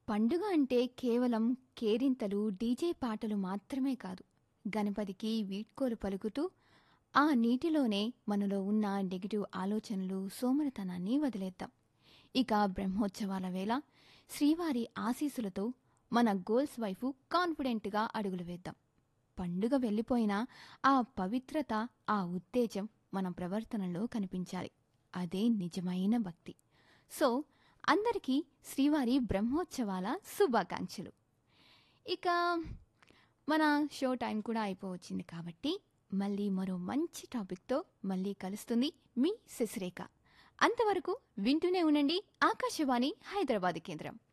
పండుగ అంటే కేవలం కేరింతలు డీజే పాటలు మాత్రమే కాదు గణపతికి వీడ్కోలు పలుకుతూ ఆ నీటిలోనే మనలో ఉన్న నెగిటివ్ ఆలోచనలు సోమరతనాన్ని వదిలేద్దాం ఇక బ్రహ్మోత్సవాల వేళ శ్రీవారి ఆశీస్సులతో మన గోల్స్ వైపు కాన్ఫిడెంట్గా అడుగులు వేద్దాం పండుగ వెళ్ళిపోయినా ఆ పవిత్రత ఆ ఉత్తేజం మన ప్రవర్తనలో కనిపించాలి అదే నిజమైన భక్తి సో అందరికీ శ్రీవారి బ్రహ్మోత్సవాల శుభాకాంక్షలు ఇక మన షో టైం కూడా అయిపోవచ్చింది కాబట్టి మళ్ళీ మరో మంచి టాపిక్తో మళ్ళీ కలుస్తుంది మీ శశిరేఖ అంతవరకు వింటూనే ఉండండి ఆకాశవాణి హైదరాబాద్ కేంద్రం